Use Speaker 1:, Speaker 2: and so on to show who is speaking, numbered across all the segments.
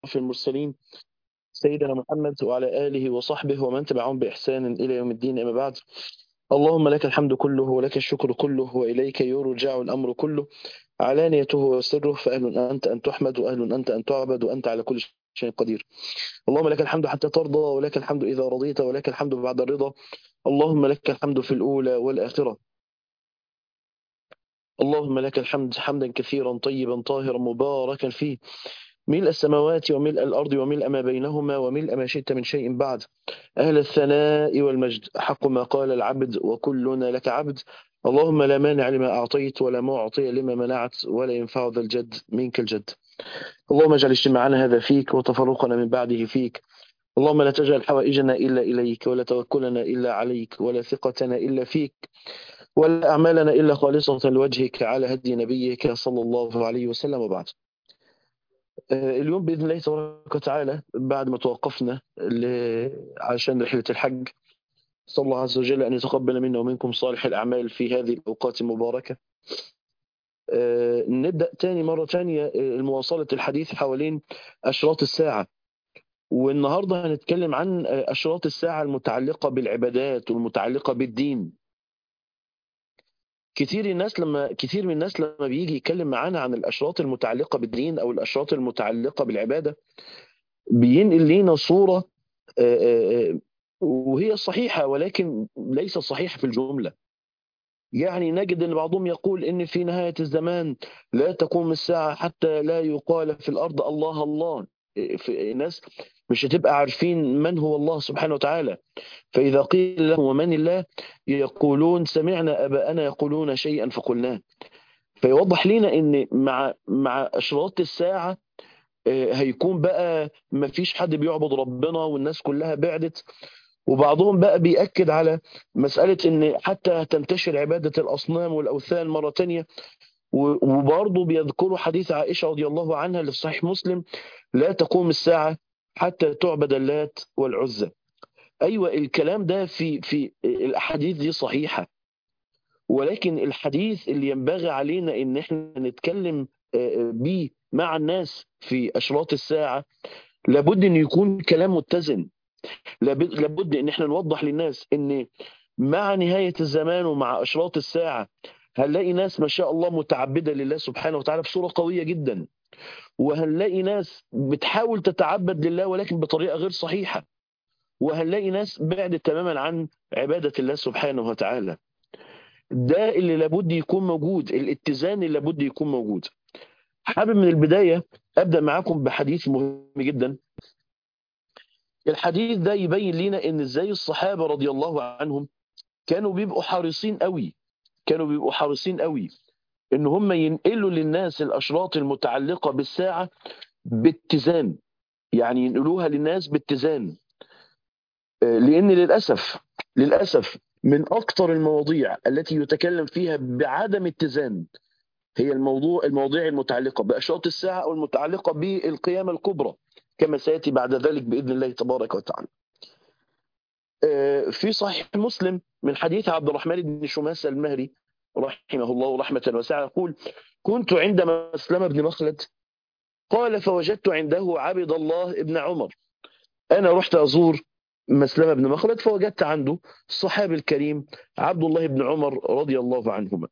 Speaker 1: في المرسلين سيدنا محمد وعلى آله وصحبه ومن تبعهم بإحسان إلى يوم الدين أما بعد اللهم لك الحمد كله ولك الشكر كله وإليك يرجع الأمر كله علانيته وسره فأهل أنت أن تحمد وأهل أنت أن تعبد وأنت على كل شيء قدير اللهم لك الحمد حتى ترضى ولك الحمد إذا رضيت ولك الحمد بعد الرضا اللهم لك الحمد في الأولى والآخرة اللهم لك الحمد حمدا كثيرا طيبا طاهرا مباركا فيه ملء السماوات وملء الأرض وملء ما بينهما وملء ما شئت من شيء بعد أهل الثناء والمجد حق ما قال العبد وكلنا لك عبد اللهم لا مانع لما أعطيت ولا معطي لما منعت ولا ينفع ذا الجد منك الجد اللهم اجعل اجتماعنا هذا فيك وتفرقنا من بعده فيك اللهم لا تجعل حوائجنا إلا إليك ولا توكلنا إلا عليك ولا ثقتنا إلا فيك ولا أعمالنا إلا خالصة لوجهك على هدي نبيك صلى الله عليه وسلم وبعد اليوم بإذن الله تبارك وتعالى بعد ما توقفنا عشان رحلة الحج صلى الله عز وجل أن يتقبل منا ومنكم صالح الأعمال في هذه الأوقات المباركة نبدأ تاني مرة تانية المواصلة الحديث حوالين أشراط الساعة والنهاردة هنتكلم عن أشراط الساعة المتعلقة بالعبادات والمتعلقة بالدين كتير الناس لما كتير من الناس لما بيجي يتكلم معانا عن الاشراط المتعلقه بالدين او الاشراط المتعلقه بالعباده بينقل لنا صوره وهي صحيحه ولكن ليست صحيحه في الجمله يعني نجد ان بعضهم يقول ان في نهايه الزمان لا تقوم الساعه حتى لا يقال في الارض الله الله في ناس مش هتبقى عارفين من هو الله سبحانه وتعالى فإذا قيل لهم ومن الله يقولون سمعنا أباءنا يقولون شيئا فقلناه فيوضح لنا ان مع مع اشراط الساعه هيكون بقى ما فيش حد بيعبد ربنا والناس كلها بعدت وبعضهم بقى بيأكد على مسألة ان حتى تنتشر عبادة الأصنام والأوثان مرة تانية وبرضه بيذكروا حديث عائشة رضي الله عنها اللي في صحيح مسلم لا تقوم الساعة حتى تعبد اللات والعزى ايوه الكلام ده في في الاحاديث دي صحيحه ولكن الحديث اللي ينبغي علينا ان احنا نتكلم بيه مع الناس في اشراط الساعه لابد ان يكون كلام متزن لابد ان احنا نوضح للناس ان مع نهايه الزمان ومع اشراط الساعه هنلاقي ناس ما شاء الله متعبده لله سبحانه وتعالى بصوره قويه جدا وهنلاقي ناس بتحاول تتعبد لله ولكن بطريقه غير صحيحه وهنلاقي ناس بعدت تماما عن عباده الله سبحانه وتعالى ده اللي لابد يكون موجود الاتزان اللي لابد يكون موجود حابب من البدايه ابدا معاكم بحديث مهم جدا الحديث ده يبين لنا ان ازاي الصحابه رضي الله عنهم كانوا بيبقوا حريصين قوي كانوا بيبقوا حريصين قوي ان هم ينقلوا للناس الاشراط المتعلقه بالساعه باتزان يعني ينقلوها للناس باتزان لان للاسف للاسف من اكثر المواضيع التي يتكلم فيها بعدم اتزان هي الموضوع المواضيع المتعلقه باشراط الساعه او المتعلقه بالقيامه الكبرى كما سياتي بعد ذلك باذن الله تبارك وتعالى. في صحيح مسلم من حديث عبد الرحمن بن شماسه المهري رحمه الله رحمه واسعه يقول: كنت عند مسلمه بن مخلد قال فوجدت عنده عبد الله ابن عمر. انا رحت ازور مسلمه بن مخلد فوجدت عنده الصحابي الكريم عبد الله بن عمر رضي الله عنهما.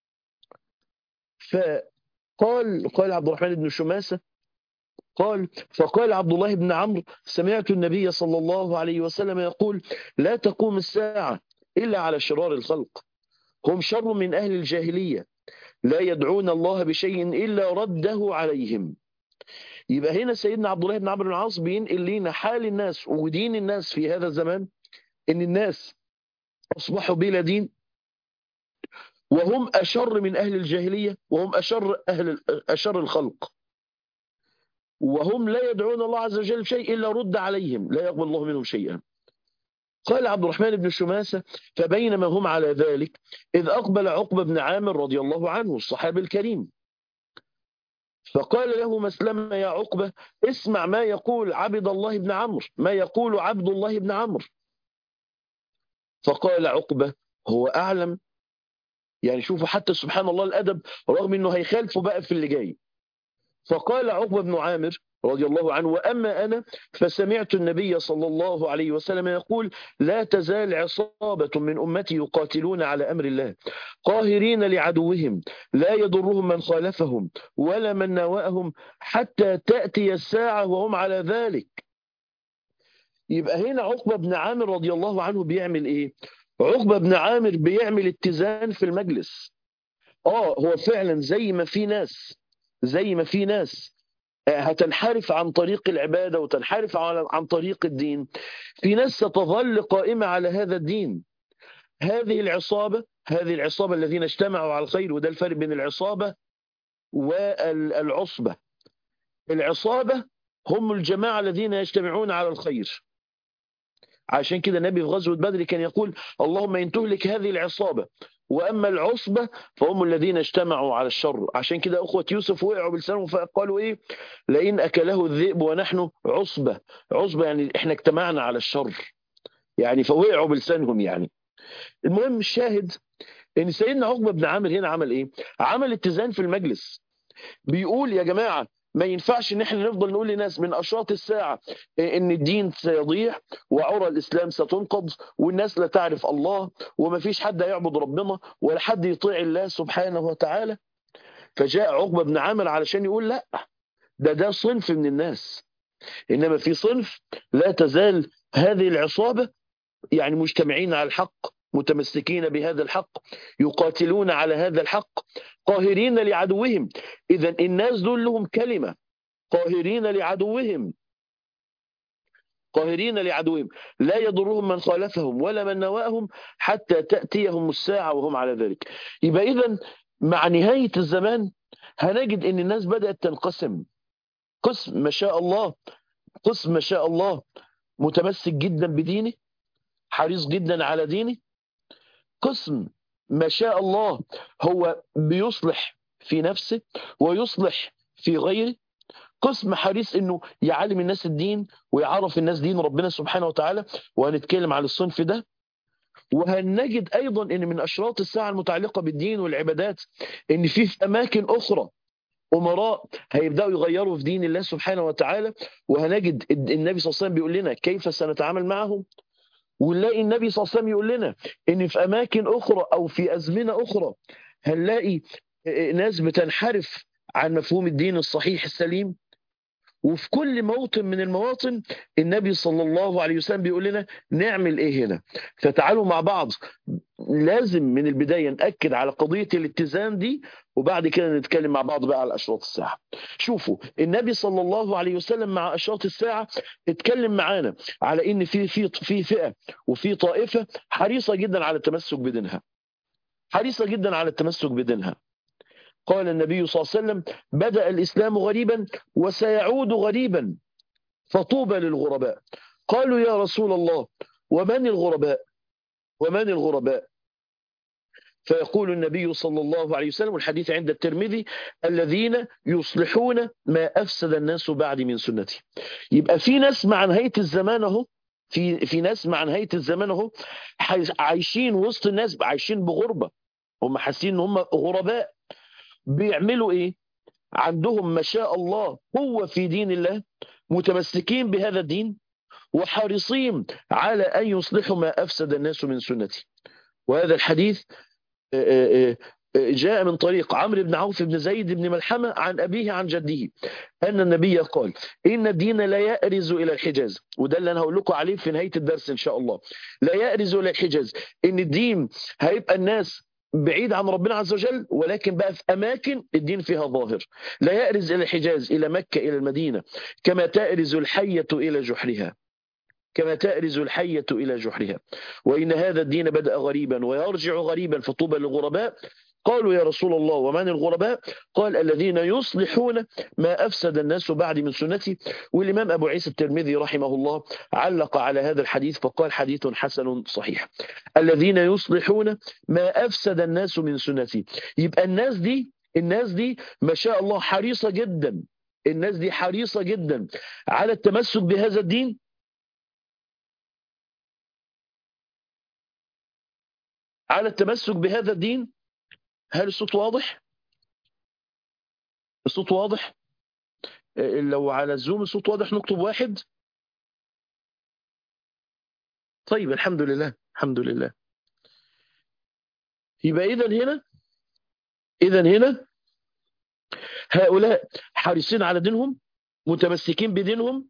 Speaker 1: فقال قال عبد الرحمن بن شماسه قال فقال عبد الله بن عمرو سمعت النبي صلى الله عليه وسلم يقول لا تقوم الساعة إلا على شرار الخلق هم شر من أهل الجاهلية لا يدعون الله بشيء إلا رده عليهم يبقى هنا سيدنا عبد الله بن عمرو بن العاص بينقل لنا حال الناس ودين الناس في هذا الزمان إن الناس أصبحوا بلا دين وهم أشر من أهل الجاهلية وهم أشر أهل أشر الخلق وهم لا يدعون الله عز وجل بشيء إلا رد عليهم لا يقبل الله منهم شيئا قال عبد الرحمن بن شماسة فبينما هم على ذلك إذ أقبل عقبة بن عامر رضي الله عنه الصحابي الكريم فقال له مسلم يا عقبة اسمع ما يقول عبد الله بن عمرو ما يقول عبد الله بن عمرو فقال عقبة هو أعلم يعني شوفوا حتى سبحان الله الأدب رغم أنه هيخالفوا بقى في اللي جاي فقال عقبة بن عامر رضي الله عنه وأما أنا فسمعت النبي صلى الله عليه وسلم يقول لا تزال عصابة من أمتي يقاتلون على أمر الله قاهرين لعدوهم لا يضرهم من خالفهم ولا من نواءهم حتى تأتي الساعة وهم على ذلك يبقى هنا عقبة بن عامر رضي الله عنه بيعمل إيه عقبة بن عامر بيعمل اتزان في المجلس آه هو فعلا زي ما في ناس زي ما في ناس هتنحرف عن طريق العبادة وتنحرف عن طريق الدين في ناس ستظل قائمة على هذا الدين هذه العصابة هذه العصابة الذين اجتمعوا على الخير وده الفرق بين العصابة والعصبة العصابة هم الجماعة الذين يجتمعون على الخير عشان كده النبي في غزوة بدر كان يقول اللهم إن تهلك هذه العصابة وأما العصبة فهم الذين اجتمعوا على الشر عشان كده أخوة يوسف وقعوا بلسانهم فقالوا إيه لئن أكله الذئب ونحن عصبة عصبة يعني إحنا اجتمعنا على الشر يعني فوقعوا بلسانهم يعني المهم الشاهد ان سيدنا عقبه بن عامر هنا عمل ايه عمل اتزان في المجلس بيقول يا جماعه ما ينفعش ان احنا نفضل نقول لناس من اشراط الساعه ان الدين سيضيع وعرى الاسلام ستنقض والناس لا تعرف الله وما فيش حد يعبد ربنا ولا حد يطيع الله سبحانه وتعالى فجاء عقبه بن عامر علشان يقول لا ده ده صنف من الناس انما في صنف لا تزال هذه العصابه يعني مجتمعين على الحق متمسكين بهذا الحق يقاتلون على هذا الحق قاهرين لعدوهم إذا الناس دول لهم كلمة قاهرين لعدوهم قاهرين لعدوهم لا يضرهم من خالفهم ولا من نواهم حتى تأتيهم الساعة وهم على ذلك يبقى إذا مع نهاية الزمان هنجد أن الناس بدأت تنقسم قسم ما شاء الله قسم ما شاء الله متمسك جدا بدينه حريص جدا على دينه قسم ما شاء الله هو بيصلح في نفسه ويصلح في غيره قسم حريص انه يعلم الناس الدين ويعرف الناس دين ربنا سبحانه وتعالى وهنتكلم على الصنف ده وهنجد ايضا ان من اشراط الساعه المتعلقه بالدين والعبادات ان في في اماكن اخرى امراء هيبداوا يغيروا في دين الله سبحانه وتعالى وهنجد النبي صلى الله عليه وسلم بيقول لنا كيف سنتعامل معهم ونلاقي النبي صلى الله عليه وسلم يقول لنا ان في اماكن اخرى او في ازمنه اخرى هنلاقي ناس بتنحرف عن مفهوم الدين الصحيح السليم وفي كل موطن من المواطن النبي صلى الله عليه وسلم بيقول لنا نعمل ايه هنا فتعالوا مع بعض لازم من البداية نأكد على قضية الاتزان دي وبعد كده نتكلم مع بعض بقى على أشراط الساعة شوفوا النبي صلى الله عليه وسلم مع أشراط الساعة اتكلم معانا على إن في في في فئة وفي طائفة حريصة جدا على التمسك بدينها حريصة جدا على التمسك بدينها قال النبي صلى الله عليه وسلم بدأ الإسلام غريبا وسيعود غريبا فطوبى للغرباء قالوا يا رسول الله ومن الغرباء ومن الغرباء فيقول النبي صلى الله عليه وسلم الحديث عند الترمذي الذين يصلحون ما أفسد الناس بعد من سنتي يبقى في ناس مع نهاية الزمان اهو في في ناس مع نهاية الزمان اهو عايشين وسط الناس عايشين بغربة هم حاسين ان هم غرباء بيعملوا ايه عندهم ما شاء الله قوة في دين الله متمسكين بهذا الدين وحريصين على أن يصلحوا ما أفسد الناس من سنتي وهذا الحديث جاء من طريق عمرو بن عوف بن زيد بن ملحمة عن أبيه عن جده أن النبي قال إن الدين لا يأرز إلى الحجاز وده اللي أنا هقول لكم عليه في نهاية الدرس إن شاء الله لا يأرز إلى الحجاز إن الدين هيبقى الناس بعيد عن ربنا عز وجل ولكن بقى في أماكن الدين فيها ظاهر لا يأرز إلى الحجاز إلى مكة إلى المدينة كما تأرز الحية إلى جحرها كما تأرز الحية إلى جحرها وإن هذا الدين بدأ غريبا ويرجع غريبا فطوبى للغرباء قالوا يا رسول الله ومن الغرباء قال الذين يصلحون ما أفسد الناس بعد من سنتي والإمام أبو عيسى الترمذي رحمه الله علق على هذا الحديث فقال حديث حسن صحيح الذين يصلحون ما أفسد الناس من سنتي يبقى الناس دي الناس دي ما شاء الله حريصة جدا الناس دي حريصة جدا على التمسك بهذا الدين على التمسك بهذا الدين هل الصوت واضح الصوت واضح لو على الزوم الصوت واضح نكتب واحد طيب الحمد لله الحمد لله يبقى إذا هنا إذا هنا هؤلاء حريصين على دينهم متمسكين بدينهم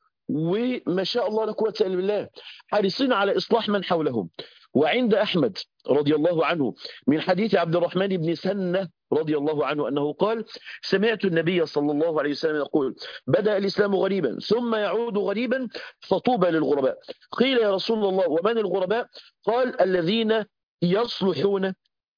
Speaker 1: وما شاء الله لا قوه الا بالله حريصين على اصلاح من حولهم وعند احمد رضي الله عنه من حديث عبد الرحمن بن سنه رضي الله عنه انه قال سمعت النبي صلى الله عليه وسلم يقول بدا الاسلام غريبا ثم يعود غريبا فطوبى للغرباء قيل يا رسول الله ومن الغرباء قال الذين يصلحون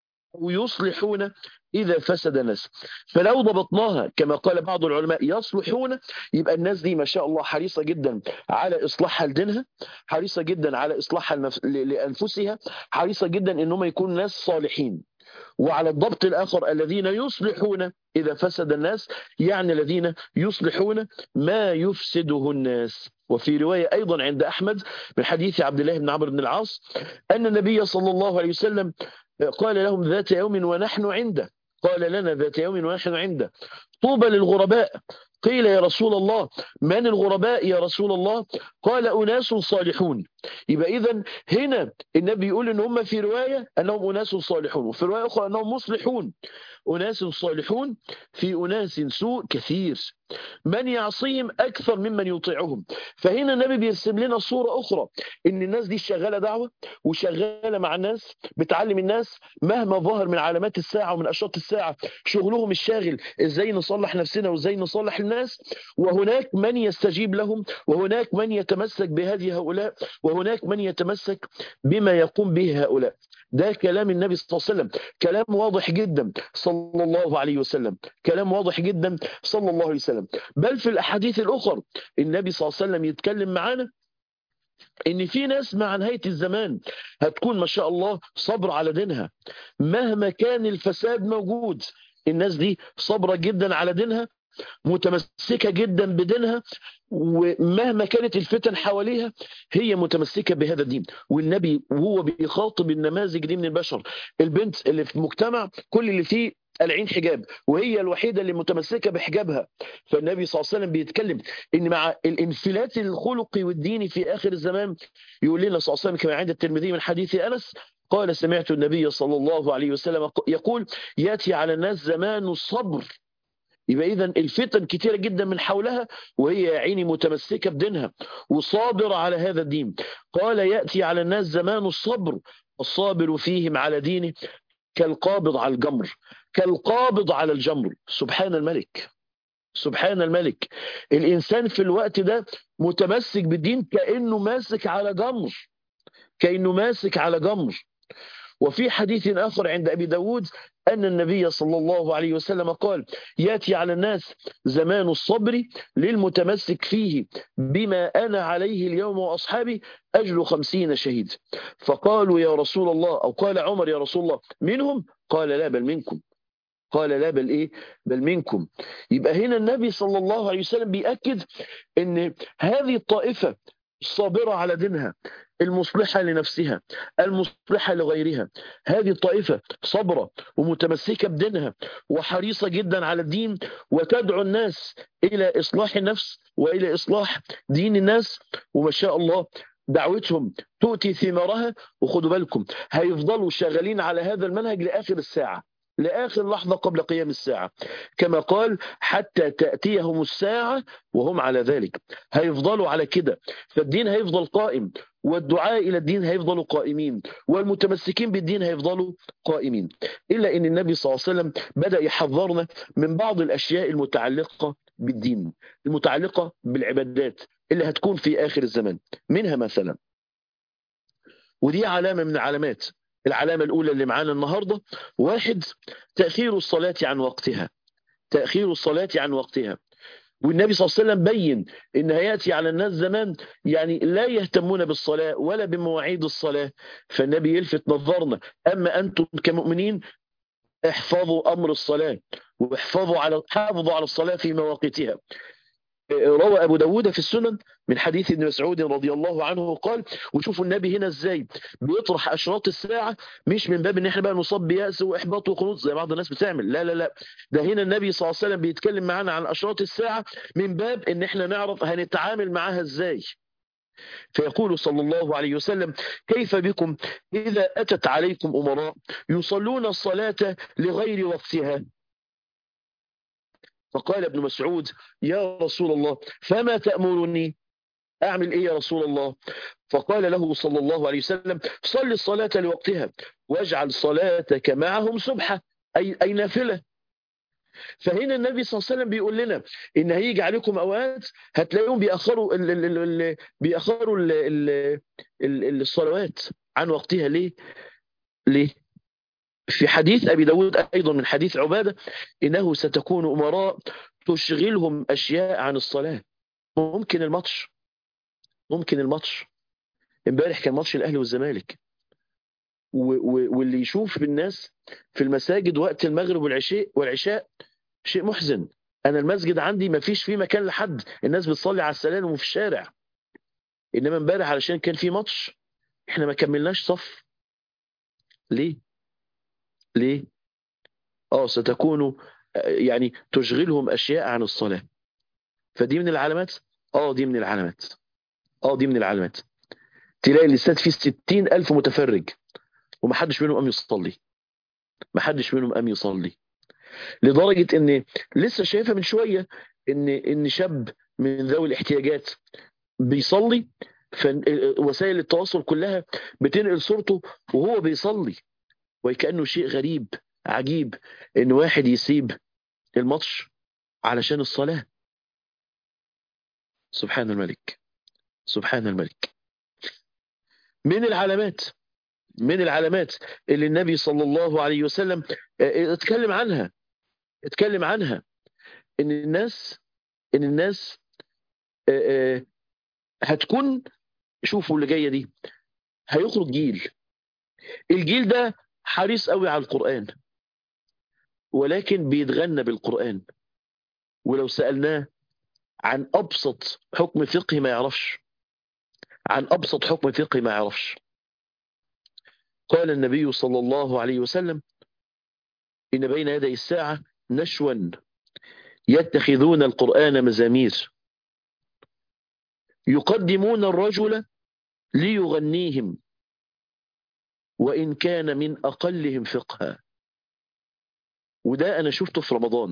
Speaker 1: ويصلحون إذا فسد الناس فلو ضبطناها كما قال بعض العلماء يصلحون يبقى الناس دي ما شاء الله حريصة جدا على إصلاحها لدينها حريصة جدا على إصلاحها لنفس... لأنفسها حريصة جدا إنهم يكونوا ناس صالحين وعلى الضبط الآخر الذين يصلحون إذا فسد الناس يعني الذين يصلحون ما يفسده الناس وفي رواية أيضا عند أحمد من حديث عبد الله بن عمرو بن العاص أن النبي صلى الله عليه وسلم قال لهم ذات يوم ونحن عنده قال لنا ذات يوم ونحن عنده طوبى للغرباء قيل يا رسول الله من الغرباء يا رسول الله قال أناس صالحون يبقى إذا هنا النبي يقول إن هم في رواية أنهم أناس صالحون وفي رواية أخرى أنهم مصلحون أناس صالحون في أناس سوء كثير من يعصيهم أكثر ممن يطيعهم فهنا النبي بيرسم لنا صورة أخرى إن الناس دي شغالة دعوة وشغالة مع الناس بتعلم الناس مهما ظهر من علامات الساعة ومن أشراط الساعة شغلهم الشاغل إزاي نصلح نفسنا وإزاي نصلح الناس وهناك من يستجيب لهم وهناك من يتمسك بهذه هؤلاء وهناك من يتمسك بما يقوم به هؤلاء ده كلام النبي صلى الله عليه وسلم كلام واضح جدا صلى الله عليه وسلم كلام واضح جدا صلى الله عليه وسلم بل في الأحاديث الأخرى النبي صلى الله عليه وسلم يتكلم معانا ان في ناس مع نهايه الزمان هتكون ما شاء الله صبر على دينها مهما كان الفساد موجود الناس دي صبره جدا على دينها متمسكه جدا بدينها ومهما كانت الفتن حواليها هي متمسكه بهذا الدين والنبي وهو بيخاطب النماذج دي من البشر البنت اللي في مجتمع كل اللي فيه العين حجاب وهي الوحيدة اللي متمسكة بحجابها فالنبي صلى الله عليه وسلم بيتكلم ان مع الانفلات الخلقي والديني في اخر الزمان يقول لنا صلى الله عليه وسلم كما عند الترمذي من حديث انس قال سمعت النبي صلى الله عليه وسلم يقول ياتي على الناس زمان الصبر يبقى اذا الفتن كتيرة جدا من حولها وهي يا عيني متمسكة بدينها وصابرة على هذا الدين قال يأتي على الناس زمان الصبر الصابر فيهم على دينه كالقابض على الجمر كالقابض على الجمر سبحان الملك سبحان الملك الإنسان في الوقت ده متمسك بالدين كأنه ماسك على جمر كأنه ماسك على جمر وفي حديث آخر عند أبي داود أن النبي صلى الله عليه وسلم قال ياتي على الناس زمان الصبر للمتمسك فيه بما أنا عليه اليوم وأصحابي أجل خمسين شهيد فقالوا يا رسول الله أو قال عمر يا رسول الله منهم قال لا بل منكم قال لا بل ايه بل منكم يبقى هنا النبي صلى الله عليه وسلم بيأكد ان هذه الطائفة الصابرة على دينها المصلحة لنفسها المصلحة لغيرها هذه الطائفة صبرة ومتمسكة بدينها وحريصة جدا على الدين وتدعو الناس إلى إصلاح النفس وإلى إصلاح دين الناس وما شاء الله دعوتهم تؤتي ثمارها وخدوا بالكم هيفضلوا شغالين على هذا المنهج لآخر الساعة لآخر لحظة قبل قيام الساعة كما قال حتى تأتيهم الساعة وهم على ذلك هيفضلوا على كده فالدين هيفضل قائم والدعاء إلى الدين هيفضلوا قائمين والمتمسكين بالدين هيفضلوا قائمين إلا أن النبي صلى الله عليه وسلم بدأ يحذرنا من بعض الأشياء المتعلقة بالدين المتعلقة بالعبادات اللي هتكون في آخر الزمان منها مثلا ودي علامة من العلامات العلامة الأولى اللي معانا النهاردة واحد تأخير الصلاة عن وقتها تأخير الصلاة عن وقتها والنبي صلى الله عليه وسلم بين ان هياتي على الناس زمان يعني لا يهتمون بالصلاه ولا بمواعيد الصلاه فالنبي يلفت نظرنا اما انتم كمؤمنين احفظوا امر الصلاه واحفظوا على حافظوا على الصلاه في مواقيتها روى أبو داود في السنن من حديث ابن مسعود رضي الله عنه قال وشوفوا النبي هنا ازاي بيطرح أشراط الساعة مش من باب ان احنا بقى نصاب بيأس وإحباط وقنوط زي بعض الناس بتعمل لا لا لا ده هنا النبي صلى الله عليه وسلم بيتكلم معانا عن أشراط الساعة من باب ان احنا نعرف هنتعامل معاها ازاي فيقول صلى الله عليه وسلم كيف بكم إذا أتت عليكم أمراء يصلون الصلاة لغير وقتها فقال ابن مسعود يا رسول الله فما تأمرني أعمل إيه يا رسول الله فقال له صلى الله عليه وسلم صل الصلاة لوقتها واجعل صلاتك معهم سبحة أي, أي نافلة فهنا النبي صلى الله عليه وسلم بيقول لنا ان هيجي عليكم اوقات هتلاقيهم بيأخروا ال ال ال ال بيأخروا ال ال ال الصلوات عن وقتها ليه؟ ليه؟ في حديث أبي داود أيضا من حديث عبادة إنه ستكون أمراء تشغلهم أشياء عن الصلاة ممكن الماتش ممكن الماتش امبارح كان ماتش الأهلي والزمالك واللي يشوف الناس في المساجد وقت المغرب والعشاء والعشاء شيء محزن انا المسجد عندي ما فيش فيه مكان لحد الناس بتصلي على السلالم وفي الشارع انما امبارح علشان كان في ماتش احنا ما كملناش صف ليه ليه اه ستكون يعني تشغلهم اشياء عن الصلاه فدي من العلامات اه دي من العلامات اه دي من العلامات تلاقي الاستاد فيه 60 ألف متفرج ومحدش منهم قام يصلي محدش منهم قام يصلي لدرجة ان لسه شايفها من شوية ان ان شاب من ذوي الاحتياجات بيصلي فوسائل التواصل كلها بتنقل صورته وهو بيصلي وكأنه شيء غريب عجيب ان واحد يسيب الماتش علشان الصلاة سبحان الملك سبحان الملك من العلامات من العلامات اللي النبي صلى الله عليه وسلم اتكلم عنها اتكلم عنها ان الناس ان الناس هتكون شوفوا اللي جايه دي هيخرج جيل الجيل ده حريص قوي على القرآن ولكن بيتغنى بالقرآن ولو سألناه عن أبسط حكم فقهي ما يعرفش عن أبسط حكم فقهي ما يعرفش قال النبي صلى الله عليه وسلم إن بين يدي الساعة نشوا يتخذون القرآن مزامير يقدمون الرجل ليغنيهم وإن كان من أقلهم فقها وده أنا شفته في رمضان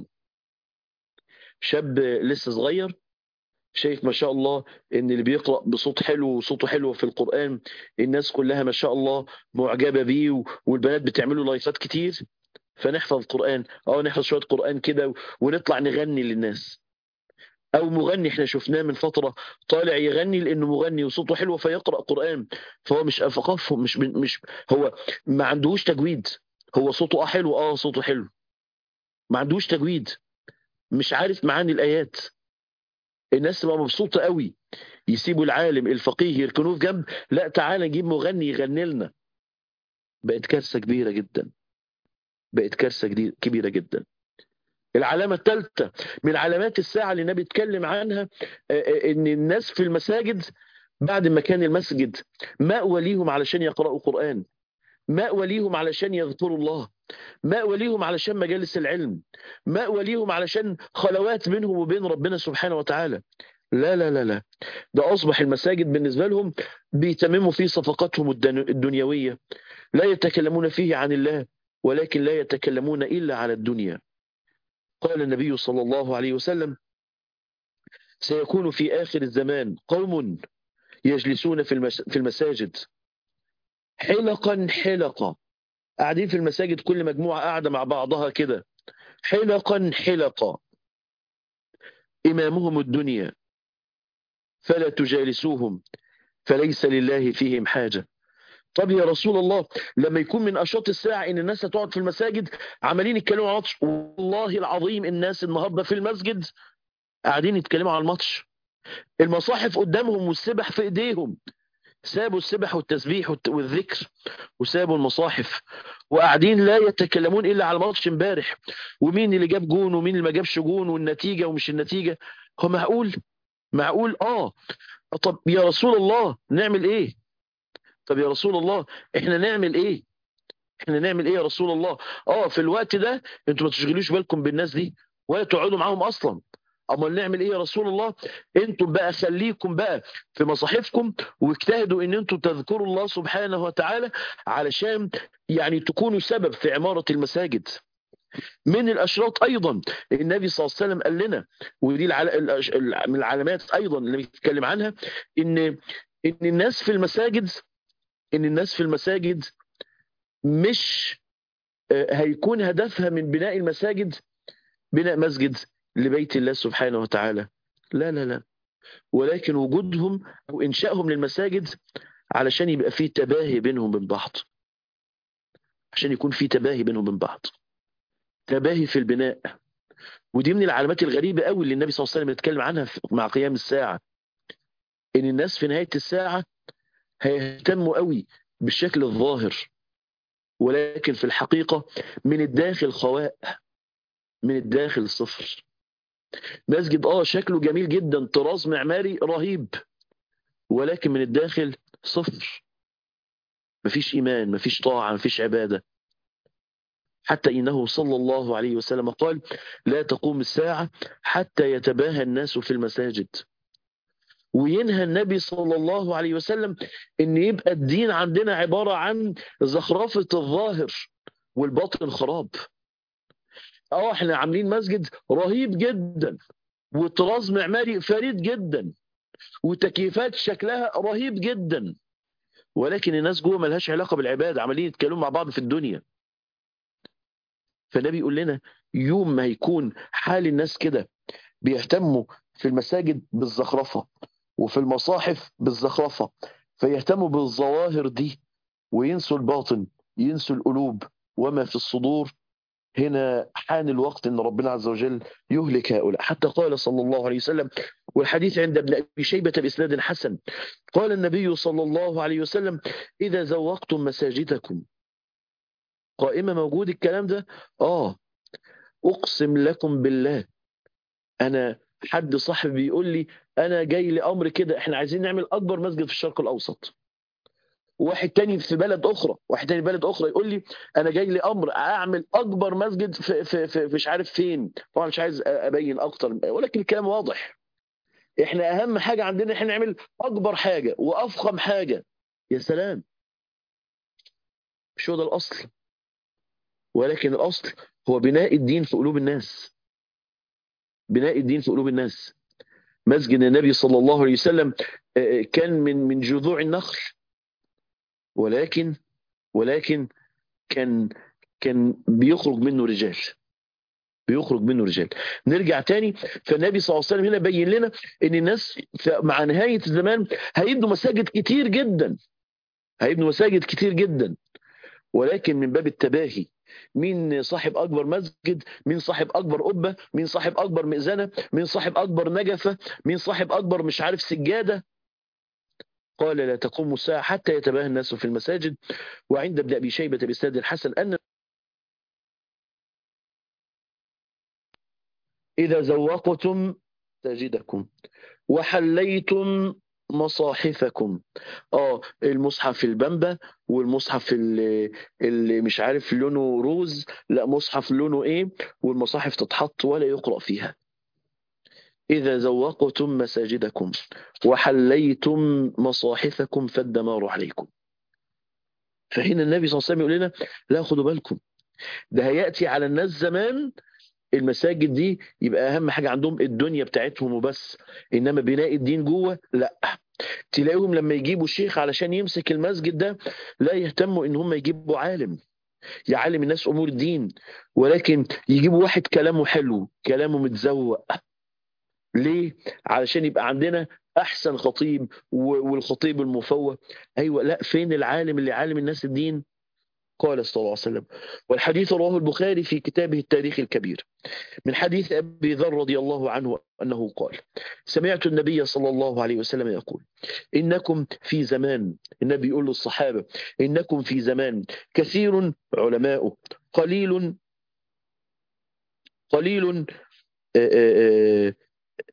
Speaker 1: شاب لسه صغير شايف ما شاء الله ان اللي بيقرأ بصوت حلو وصوته حلو في القرآن الناس كلها ما شاء الله معجبة بيه والبنات بتعملوا لايفات كتير فنحفظ قرآن اه نحفظ شوية قرآن كده ونطلع نغني للناس او مغني احنا شفناه من فترة طالع يغني لانه مغني وصوته حلو فيقرأ قرآن فهو مش افقاف مش مش هو ما عندهوش تجويد هو صوته اه حلو اه صوته حلو ما عندهوش تجويد مش عارف معاني الايات الناس تبقى مبسوطة قوي يسيبوا العالم الفقيه يركنوه في جنب لا تعالى نجيب مغني يغني لنا بقت كارثة كبيرة جدا بقت كارثة كبيرة جدا العلامة الثالثة من علامات الساعة اللي النبي اتكلم عنها ان الناس في المساجد بعد ما كان المسجد مأوى ليهم علشان يقرأوا قرآن مأوى ليهم علشان يذكروا الله مأوى ليهم علشان مجالس العلم مأوى ليهم علشان خلوات بينهم وبين ربنا سبحانه وتعالى لا لا لا لا ده أصبح المساجد بالنسبة لهم بيتمموا فيه صفقاتهم الدنيوية لا يتكلمون فيه عن الله ولكن لا يتكلمون إلا على الدنيا قال النبي صلى الله عليه وسلم سيكون في آخر الزمان قوم يجلسون في المساجد حلقا حلقا قاعدين في المساجد كل مجموعة قاعدة مع بعضها كده حلقا حلقا إمامهم الدنيا فلا تجالسوهم فليس لله فيهم حاجة طب يا رسول الله لما يكون من أشاط الساعة إن الناس هتقعد في المساجد عمالين يتكلموا عن ماتش والله العظيم الناس النهاردة في المسجد قاعدين يتكلموا عن الماتش المصاحف قدامهم والسبح في إيديهم سابوا السبح والتسبيح والذكر وسابوا المصاحف وقاعدين لا يتكلمون إلا على ماتش امبارح ومين اللي جاب جون ومين اللي ما جابش جون والنتيجة ومش النتيجة هو معقول معقول اه طب يا رسول الله نعمل ايه طب يا رسول الله احنا نعمل ايه احنا نعمل ايه يا رسول الله اه في الوقت ده انتوا ما تشغلوش بالكم بالناس دي ولا تقعدوا معاهم اصلا امال نعمل ايه يا رسول الله انتم بقى خليكم بقى في مصاحفكم واجتهدوا ان انتم تذكروا الله سبحانه وتعالى علشان يعني تكونوا سبب في عمارة المساجد من الاشراط ايضا النبي صلى الله عليه وسلم قال لنا ودي من العلامات ايضا اللي بيتكلم عنها ان ان الناس في المساجد ان الناس في المساجد مش هيكون هدفها من بناء المساجد بناء مسجد لبيت الله سبحانه وتعالى لا لا لا ولكن وجودهم أو إنشائهم للمساجد علشان يبقى فيه تباهي بينهم وبين بعض عشان يكون فيه تباهي بينهم وبين بعض تباهي في البناء ودي من العلامات الغريبة قوي اللي النبي صلى الله عليه وسلم يتكلم عنها مع قيام الساعة إن الناس في نهاية الساعة هيهتموا قوي بالشكل الظاهر ولكن في الحقيقة من الداخل خواء من الداخل صفر مسجد اه شكله جميل جدا طراز معماري رهيب ولكن من الداخل صفر مفيش ايمان مفيش طاعه مفيش عباده حتى انه صلى الله عليه وسلم قال لا تقوم الساعه حتى يتباهى الناس في المساجد وينهى النبي صلى الله عليه وسلم ان يبقى الدين عندنا عباره عن زخرفه الظاهر والباطن خراب اه احنا عاملين مسجد رهيب جدا وطراز معماري فريد جدا وتكييفات شكلها رهيب جدا ولكن الناس جوه ملهاش علاقه بالعباده عمالين يتكلموا مع بعض في الدنيا فالنبي يقول لنا يوم ما يكون حال الناس كده بيهتموا في المساجد بالزخرفه وفي المصاحف بالزخرفه فيهتموا بالظواهر دي وينسوا الباطن ينسوا القلوب وما في الصدور هنا حان الوقت ان ربنا عز وجل يهلك هؤلاء حتى قال صلى الله عليه وسلم والحديث عند ابن ابي شيبه باسناد حسن قال النبي صلى الله عليه وسلم اذا زوقتم مساجدكم قائمه موجود الكلام ده اه اقسم لكم بالله انا حد صاحبي بيقول لي انا جاي لامر كده احنا عايزين نعمل اكبر مسجد في الشرق الاوسط واحد تاني في بلد اخرى واحد تاني في بلد اخرى يقول لي انا جاي لي امر اعمل اكبر مسجد في, في, في مش عارف فين طبعا مش عايز ابين اكتر ولكن الكلام واضح احنا اهم حاجه عندنا احنا نعمل اكبر حاجه وافخم حاجه يا سلام مش هو ده الاصل ولكن الاصل هو بناء الدين في قلوب الناس بناء الدين في قلوب الناس مسجد النبي صلى الله عليه وسلم كان من من جذوع النخل ولكن ولكن كان كان بيخرج منه رجال بيخرج منه رجال نرجع تاني فالنبي صلى الله عليه وسلم هنا بين لنا ان الناس مع نهايه الزمان هيبنوا مساجد كتير جدا هيبنوا مساجد كتير جدا ولكن من باب التباهي مين صاحب اكبر مسجد مين صاحب اكبر قبه مين صاحب اكبر مئذنه مين صاحب اكبر نجفه مين صاحب اكبر مش عارف سجاده قال لا تقوم الساعة حتى يتباهى الناس في المساجد وعند ابن أبي شيبة بإسناد الحسن أن إذا زوقتم مساجدكم وحليتم مصاحفكم اه المصحف البامبا والمصحف اللي, اللي مش عارف لونه روز لا مصحف لونه ايه والمصاحف تتحط ولا يقرأ فيها إذا زوقتم مساجدكم وحليتم مصاحفكم فالدمار عليكم فهنا النبي صلى الله عليه وسلم يقول لنا لا خدوا بالكم ده هيأتي على الناس زمان المساجد دي يبقى أهم حاجة عندهم الدنيا بتاعتهم وبس إنما بناء الدين جوه لا تلاقيهم لما يجيبوا شيخ علشان يمسك المسجد ده لا يهتموا إن هم يجيبوا عالم يعلم الناس أمور الدين ولكن يجيبوا واحد كلامه حلو كلامه متزوق ليه؟ علشان يبقى عندنا احسن خطيب والخطيب المفوه ايوه لا فين العالم اللي عالم الناس الدين قال صلى الله عليه وسلم والحديث رواه البخاري في كتابه التاريخ الكبير من حديث ابي ذر رضي الله عنه انه قال سمعت النبي صلى الله عليه وسلم يقول انكم في زمان النبي يقول للصحابه انكم في زمان كثير علماء قليل قليل آآ آآ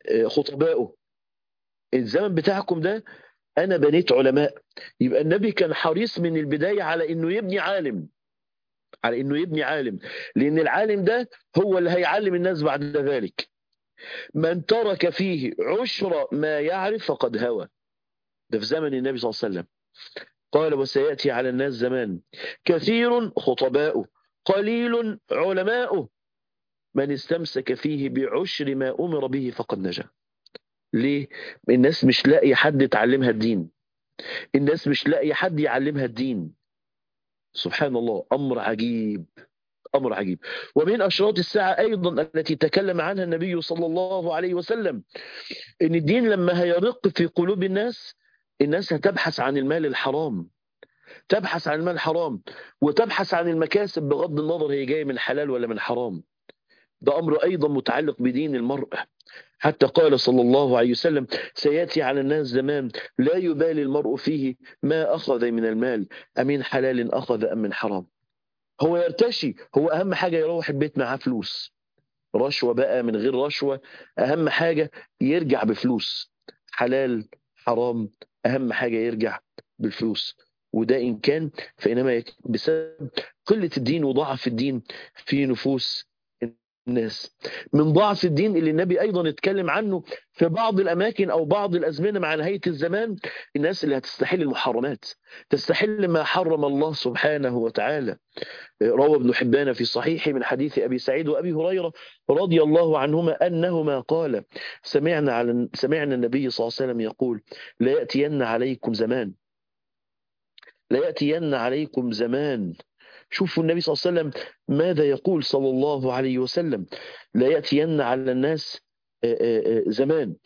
Speaker 1: خطبائه الزمن بتاعكم ده انا بنيت علماء يبقى النبي كان حريص من البدايه على انه يبني عالم على انه يبني عالم لان العالم ده هو اللي هيعلم الناس بعد ذلك من ترك فيه عشر ما يعرف فقد هوى ده في زمن النبي صلى الله عليه وسلم قال وسياتي على الناس زمان كثير خطباؤه قليل علماؤه من استمسك فيه بعشر ما امر به فقد نجا ليه الناس مش لاقي حد تعلمها الدين الناس مش لاقي حد يعلمها الدين سبحان الله امر عجيب امر عجيب ومن اشراط الساعه ايضا التي تكلم عنها النبي صلى الله عليه وسلم ان الدين لما هيرق في قلوب الناس الناس هتبحث عن المال الحرام تبحث عن المال الحرام وتبحث عن المكاسب بغض النظر هي جايه من حلال ولا من حرام ده امر ايضا متعلق بدين المرء حتى قال صلى الله عليه وسلم سياتي على الناس زمان لا يبالي المرء فيه ما اخذ من المال امن حلال اخذ ام من حرام هو يرتشي هو اهم حاجه يروح البيت معاه فلوس رشوه بقى من غير رشوه اهم حاجه يرجع بفلوس حلال حرام اهم حاجه يرجع بالفلوس وده ان كان فانما بسبب قله الدين وضعف الدين في نفوس الناس من ضعف الدين اللي النبي ايضا اتكلم عنه في بعض الاماكن او بعض الازمنه مع نهايه الزمان الناس اللي هتستحل المحرمات تستحل ما حرم الله سبحانه وتعالى روى ابن حبان في صحيحه من حديث ابي سعيد وابي هريره رضي الله عنهما انهما قال سمعنا على سمعنا النبي صلى الله عليه وسلم يقول لا ياتين عليكم زمان لا ياتين عليكم زمان شوفوا النبي صلى الله عليه وسلم ماذا يقول صلى الله عليه وسلم لا يأتين على الناس زمان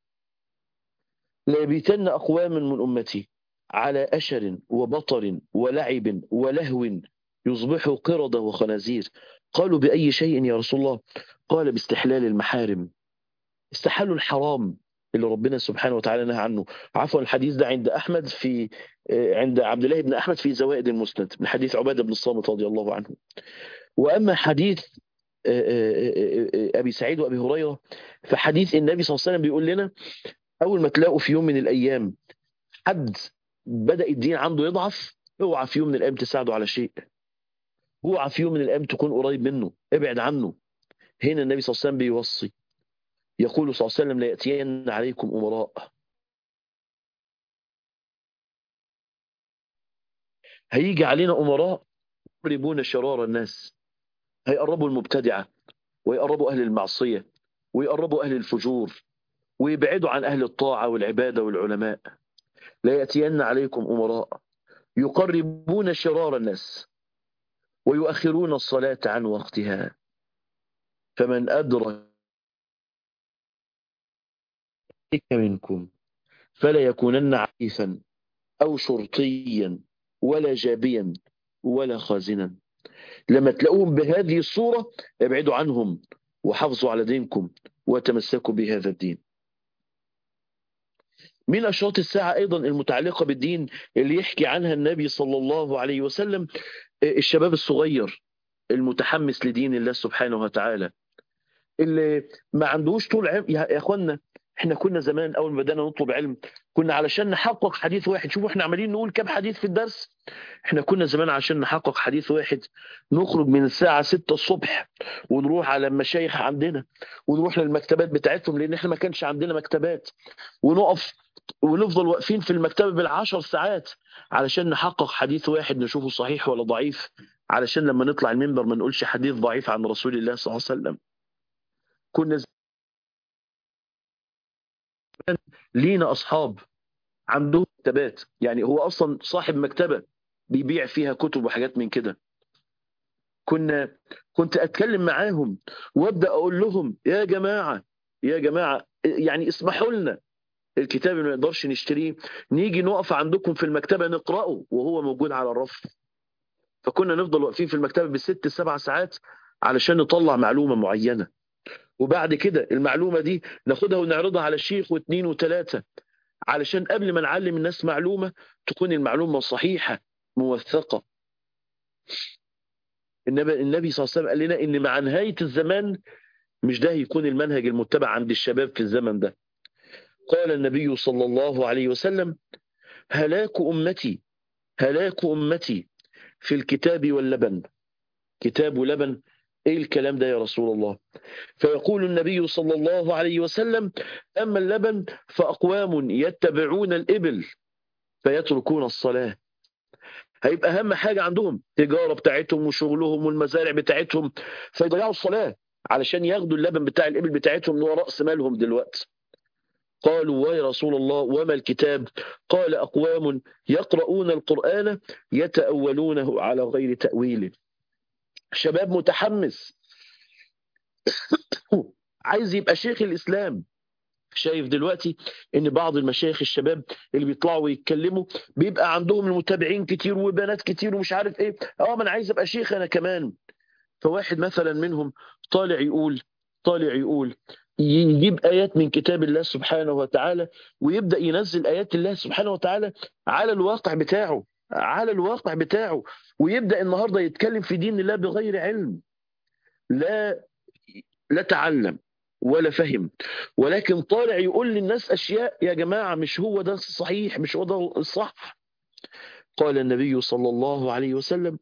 Speaker 1: لا يبيتن أقوام من أمتي على أشر وبطر ولعب ولهو يصبحوا قردة وخنازير قالوا بأي شيء يا رسول الله قال باستحلال المحارم استحلوا الحرام اللي ربنا سبحانه وتعالى نهى عنه عفوا الحديث ده عند أحمد في عند عبد الله بن أحمد في زوائد المسند من حديث عبادة بن الصامت رضي الله عنه وأما حديث أبي سعيد وأبي هريرة فحديث النبي صلى الله عليه وسلم بيقول لنا أول ما تلاقوا في يوم من الأيام حد بدأ الدين عنده يضعف اوعى في يوم من الأيام تساعده على شيء اوعى في يوم من الأيام تكون قريب منه ابعد عنه هنا النبي صلى الله عليه وسلم بيوصي يقول صلى الله عليه وسلم لا يأتين عليكم أمراء هيجي علينا أمراء يقربون شرار الناس هيقربوا المبتدعة ويقربوا أهل المعصية ويقربوا أهل الفجور ويبعدوا عن أهل الطاعة والعبادة والعلماء لا يأتين عليكم أمراء يقربون شرار الناس ويؤخرون الصلاة عن وقتها فمن أدرك منكم فلا يكونن عفيفا أو شرطيا ولا جابيا ولا خازنا لما تلاقوهم بهذه الصورة ابعدوا عنهم وحافظوا على دينكم وتمسكوا بهذا الدين من أشراط الساعة أيضا المتعلقة بالدين اللي يحكي عنها النبي صلى الله عليه وسلم الشباب الصغير المتحمس لدين الله سبحانه وتعالى اللي ما عندوش طول علم يا اخوانا احنا كنا زمان اول ما بدانا نطلب علم كنا علشان نحقق حديث واحد شوفوا احنا عمالين نقول كام حديث في الدرس احنا كنا زمان عشان نحقق حديث واحد نخرج من الساعة 6 الصبح ونروح على المشايخ عندنا ونروح للمكتبات بتاعتهم لان احنا ما كانش عندنا مكتبات ونقف ونفضل واقفين في المكتبة بالعشر ساعات علشان نحقق حديث واحد نشوفه صحيح ولا ضعيف علشان لما نطلع المنبر ما نقولش حديث ضعيف عن رسول الله صلى الله عليه وسلم كنا لينا أصحاب عندهم مكتبات يعني هو أصلا صاحب مكتبة بيبيع فيها كتب وحاجات من كده كنا كنت أتكلم معاهم وأبدأ أقول لهم يا جماعة يا جماعة يعني اسمحوا لنا الكتاب اللي ما نقدرش نشتريه نيجي نقف عندكم في المكتبة نقرأه وهو موجود على الرف فكنا نفضل واقفين في المكتبة بالست سبع ساعات علشان نطلع معلومة معينة وبعد كده المعلومة دي ناخدها ونعرضها على الشيخ واثنين وثلاثة علشان قبل ما نعلم الناس معلومة تكون المعلومة صحيحة موثقة النبي, النبي صلى الله عليه وسلم قال لنا ان مع نهاية الزمان مش ده يكون المنهج المتبع عند الشباب في الزمن ده قال النبي صلى الله عليه وسلم هلاك أمتي هلاك أمتي في الكتاب واللبن كتاب ولبن ايه الكلام ده يا رسول الله فيقول النبي صلى الله عليه وسلم اما اللبن فاقوام يتبعون الابل فيتركون الصلاه هيبقى اهم حاجه عندهم التجاره بتاعتهم وشغلهم والمزارع بتاعتهم فيضيعوا الصلاه علشان ياخدوا اللبن بتاع الابل بتاعتهم اللي هو راس مالهم دلوقتي قالوا ويا رسول الله وما الكتاب قال اقوام يقرؤون القران يتاولونه على غير تاويله شباب متحمس عايز يبقى شيخ الاسلام شايف دلوقتي ان بعض المشايخ الشباب اللي بيطلعوا ويتكلموا بيبقى عندهم المتابعين كتير وبنات كتير ومش عارف ايه اه ما انا عايز ابقى شيخ انا كمان فواحد مثلا منهم طالع يقول طالع يقول يجيب آيات من كتاب الله سبحانه وتعالى ويبدأ ينزل آيات الله سبحانه وتعالى على الواقع بتاعه على الواقع بتاعه ويبدأ النهاردة يتكلم في دين الله بغير علم لا لا تعلم ولا فهم ولكن طالع يقول للناس أشياء يا جماعة مش هو ده الصحيح مش هو ده الصح قال النبي صلى الله عليه وسلم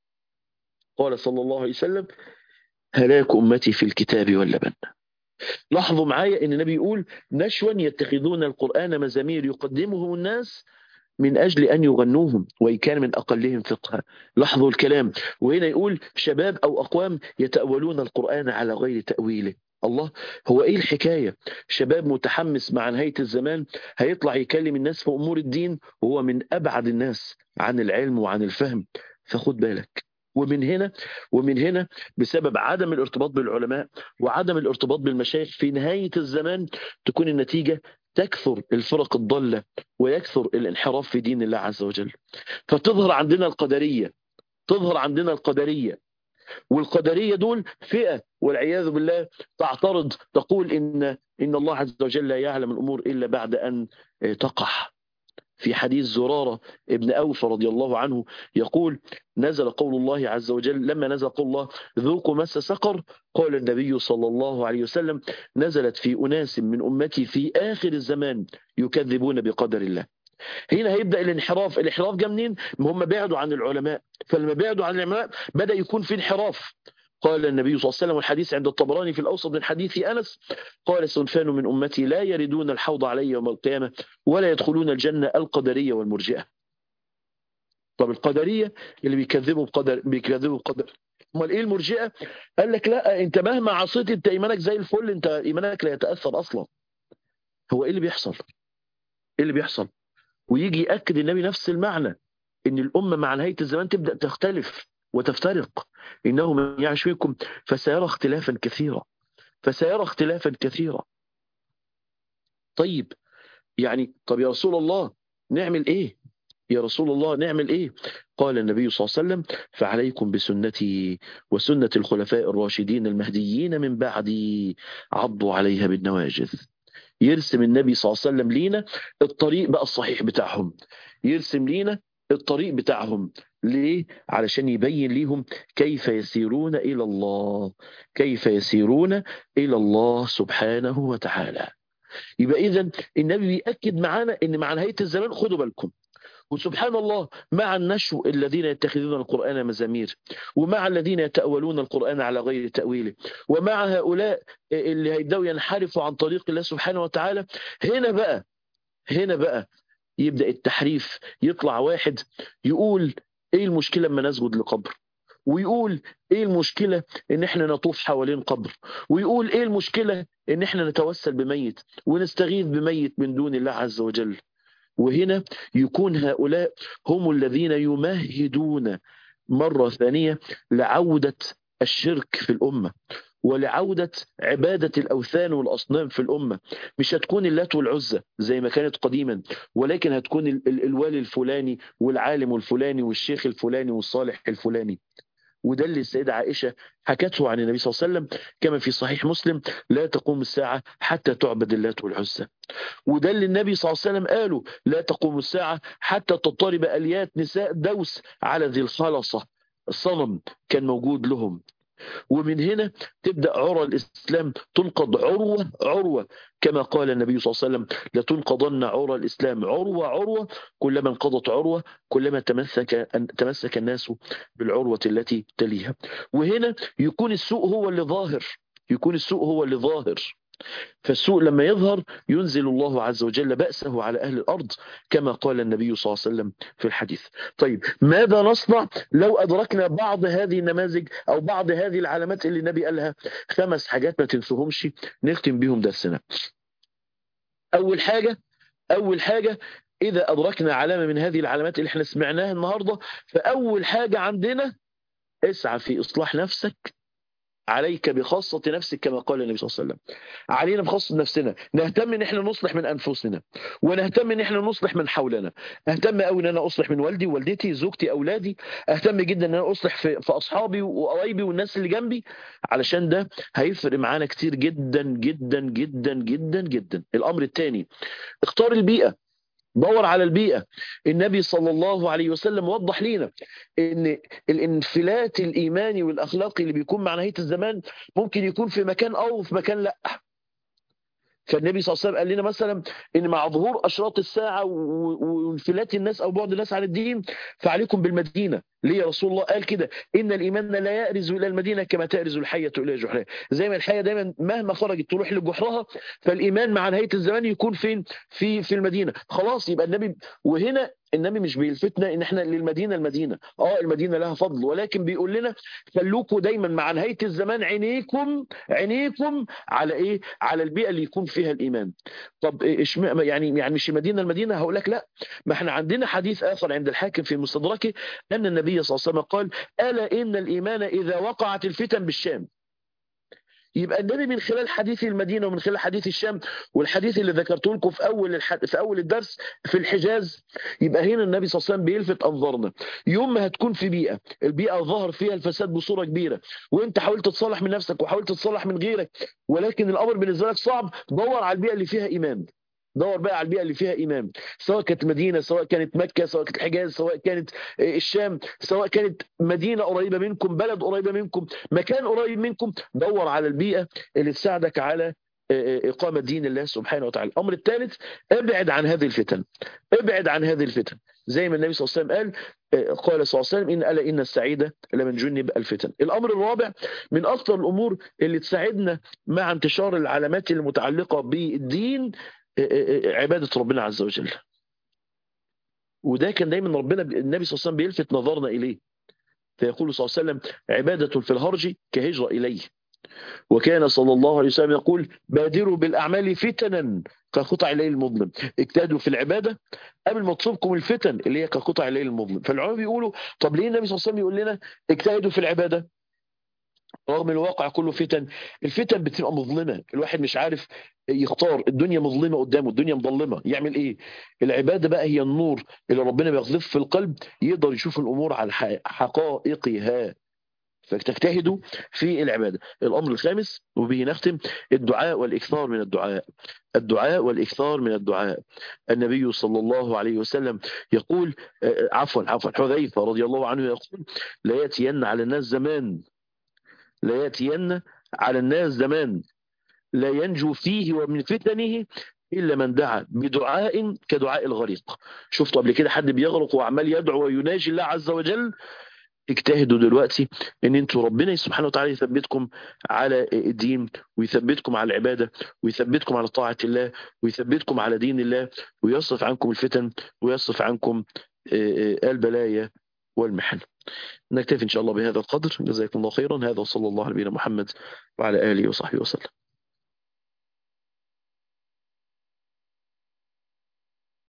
Speaker 1: قال صلى الله عليه وسلم هلاك أمتي في الكتاب واللبن لاحظوا معايا ان النبي يقول نشوا يتخذون القرآن مزامير يقدمهم الناس من أجل أن يغنوهم وإن كان من أقلهم فقها لاحظوا الكلام وهنا يقول شباب أو أقوام يتأولون القرآن على غير تأويله الله هو ايه الحكايه شباب متحمس مع نهايه الزمان هيطلع يكلم الناس في امور الدين وهو من ابعد الناس عن العلم وعن الفهم فخد بالك ومن هنا ومن هنا بسبب عدم الارتباط بالعلماء وعدم الارتباط بالمشايخ في نهايه الزمان تكون النتيجه تكثر الفرق الضاله ويكثر الانحراف في دين الله عز وجل فتظهر عندنا القدريه تظهر عندنا القدريه والقدرية دول فئة والعياذ بالله تعترض تقول إن إن الله عز وجل لا يعلم الأمور إلا بعد أن تقع في حديث زرارة ابن أوف رضي الله عنه يقول نزل قول الله عز وجل لما نزل قول الله ذوقوا مس سقر قال النبي صلى الله عليه وسلم نزلت في أناس من أمتي في آخر الزمان يكذبون بقدر الله هنا هيبدا الانحراف الانحراف جه منين ما هم بعدوا عن العلماء فلما بعدوا عن العلماء بدا يكون في انحراف قال النبي صلى الله عليه وسلم والحديث عند الطبراني في الاوسط من حديث انس قال صنفان من امتي لا يردون الحوض علي يوم القيامه ولا يدخلون الجنه القدريه والمرجئه طب القدريه اللي بيكذبوا بقدر بيكذبوا بقدر امال ايه المرجئه قال لك لا انت مهما عصيت انت ايمانك زي الفل انت ايمانك لا يتاثر اصلا هو ايه اللي بيحصل ايه اللي بيحصل ويجي يأكد النبي نفس المعنى ان الامه مع نهايه الزمان تبدا تختلف وتفترق انه من يعش منكم فسيرى اختلافا كثيرا فسيرى اختلافا كثيرا طيب يعني طب يا رسول الله نعمل ايه يا رسول الله نعمل ايه قال النبي صلى الله عليه وسلم فعليكم بسنتي وسنة الخلفاء الراشدين المهديين من بعدي عضوا عليها بالنواجذ يرسم النبي صلى الله عليه وسلم لينا الطريق بقى الصحيح بتاعهم يرسم لينا الطريق بتاعهم ليه؟ علشان يبين ليهم كيف يسيرون إلى الله كيف يسيرون إلى الله سبحانه وتعالى يبقى إذا النبي بيأكد معانا إن مع نهاية الزمان خدوا بالكم وسبحان الله مع النشو الذين يتخذون القرآن مزامير ومع الذين يتأولون القرآن على غير تأويله ومع هؤلاء اللي هيبدأوا ينحرفوا عن طريق الله سبحانه وتعالى هنا بقى هنا بقى يبدأ التحريف يطلع واحد يقول ايه المشكلة لما نسجد لقبر ويقول ايه المشكلة ان احنا نطوف حوالين قبر ويقول ايه المشكلة ان احنا نتوسل بميت ونستغيث بميت من دون الله عز وجل وهنا يكون هؤلاء هم الذين يمهدون مرة ثانية لعودة الشرك في الأمة ولعودة عبادة الأوثان والأصنام في الأمة مش هتكون اللات والعزة زي ما كانت قديما ولكن هتكون الوالي الفلاني والعالم الفلاني والشيخ الفلاني والصالح الفلاني وده اللي السيدة عائشة حكته عن النبي صلى الله عليه وسلم كما في صحيح مسلم لا تقوم الساعة حتى تعبد اللات والعزى وده اللي النبي صلى الله عليه وسلم قاله لا تقوم الساعة حتى تضطرب أليات نساء دوس على ذي الخلصة الصنم كان موجود لهم ومن هنا تبدأ عرى الإسلام تنقض عروة عروة كما قال النبي صلى الله عليه وسلم لتنقضن عرى الإسلام عروة عروة كلما انقضت عروة كلما تمسك تمسك الناس بالعروة التي تليها وهنا يكون السوء هو اللي ظاهر يكون السوء هو اللي ظاهر فالسوء لما يظهر ينزل الله عز وجل بأسه على أهل الأرض كما قال النبي صلى الله عليه وسلم في الحديث طيب ماذا نصنع لو أدركنا بعض هذه النماذج أو بعض هذه العلامات اللي النبي قالها خمس حاجات ما تنسوهمش نختم بيهم درسنا أول حاجة أول حاجة إذا أدركنا علامة من هذه العلامات اللي احنا سمعناها النهاردة فأول حاجة عندنا اسعى في إصلاح نفسك عليك بخاصة نفسك كما قال النبي صلى الله عليه وسلم علينا بخاصة نفسنا نهتم ان احنا نصلح من انفسنا ونهتم ان احنا نصلح من حولنا اهتم قوي ان انا اصلح من والدي ووالدتي زوجتي اولادي اهتم جدا ان انا اصلح في, في اصحابي وقرايبي والناس اللي جنبي علشان ده هيفرق معانا كتير جدا جدا جدا جدا جدا الامر الثاني اختار البيئة دور على البيئة النبي صلى الله عليه وسلم وضح لنا ان الانفلات الايماني والاخلاقي اللي بيكون مع نهاية الزمان ممكن يكون في مكان او في مكان لا فالنبي صلى الله عليه وسلم قال لنا مثلا ان مع ظهور اشراط الساعه وانفلات الناس او بعد الناس عن الدين فعليكم بالمدينه ليه يا رسول الله قال كده ان الايمان لا يأرز الى المدينه كما تأرز الحيه الى جحرها زي ما الحيه دايما مهما خرجت تروح لجحرها فالايمان مع نهايه الزمان يكون فين في في المدينه خلاص يبقى النبي وهنا النبي مش بيلفتنا ان احنا للمدينه المدينه اه المدينه لها فضل ولكن بيقول لنا خلوكوا دايما مع نهايه الزمان عينيكم عينيكم على ايه على البيئه اللي يكون فيها الايمان طب إيش يعني يعني مش المدينه المدينه هقول لك لا ما احنا عندنا حديث اخر عند الحاكم في مستدركه ان النبي صلى الله عليه وسلم قال الا ان الايمان اذا وقعت الفتن بالشام يبقى النبي من خلال حديث المدينه ومن خلال حديث الشام والحديث اللي ذكرته لكم في اول الحد... في اول الدرس في الحجاز يبقى هنا النبي صلى الله عليه وسلم بيلفت انظارنا يوم ما هتكون في بيئه البيئه ظهر فيها الفساد بصوره كبيره وانت حاولت تصلح من نفسك وحاولت تصلح من غيرك ولكن الامر بالنسبه لك صعب دور على البيئه اللي فيها ايمان دور بقى على البيئة اللي فيها إمام سواء كانت مدينة سواء كانت مكة سواء كانت الحجاز سواء كانت الشام سواء كانت مدينة قريبة منكم بلد قريبة منكم مكان قريب منكم دور على البيئة اللي تساعدك على إقامة دين الله سبحانه وتعالى الأمر الثالث ابعد عن هذه الفتن ابعد عن هذه الفتن زي ما النبي صلى الله عليه وسلم قال قال صلى الله عليه وسلم إن ألا إن السعيد لمن جنب الفتن الأمر الرابع من أكثر الأمور اللي تساعدنا مع انتشار العلامات المتعلقة بالدين عبادة ربنا عز وجل وده كان دايما ربنا النبي صلى الله عليه وسلم بيلفت نظرنا إليه فيقول صلى الله عليه وسلم عبادة في الهرج كهجرة إليه وكان صلى الله عليه وسلم يقول بادروا بالأعمال فتنا كقطع الليل المظلم اجتهدوا في العبادة قبل ما تصيبكم الفتن اللي هي كقطع الليل المظلم فالعلماء بيقولوا طب ليه النبي صلى الله عليه وسلم يقول لنا اجتهدوا في العبادة رغم الواقع كله فتن الفتن بتبقى مظلمة الواحد مش عارف يختار الدنيا مظلمة قدامه الدنيا مظلمة يعمل ايه العبادة بقى هي النور اللي ربنا بيغذف في القلب يقدر يشوف الأمور على حقائقها فتجتهدوا في العبادة الأمر الخامس وبه نختم الدعاء والإكثار من الدعاء الدعاء والإكثار من الدعاء النبي صلى الله عليه وسلم يقول عفوا عفوا حذيفة رضي الله عنه يقول لا يأتين على الناس زمان لا يأتين على الناس زمان لا ينجو فيه ومن فتنه إلا من دعا بدعاء كدعاء الغريق شفتوا قبل كده حد بيغرق وعمال يدعو ويناجي الله عز وجل اجتهدوا دلوقتي ان انتوا ربنا سبحانه وتعالى يثبتكم على الدين ويثبتكم على العبادة ويثبتكم على طاعة الله ويثبتكم على دين الله ويصرف عنكم الفتن ويصرف عنكم البلايا والمحن نكتفي إن شاء الله بهذا القدر جزاكم الله خيرا هذا وصلى الله على نبينا محمد وعلى آله وصحبه وسلم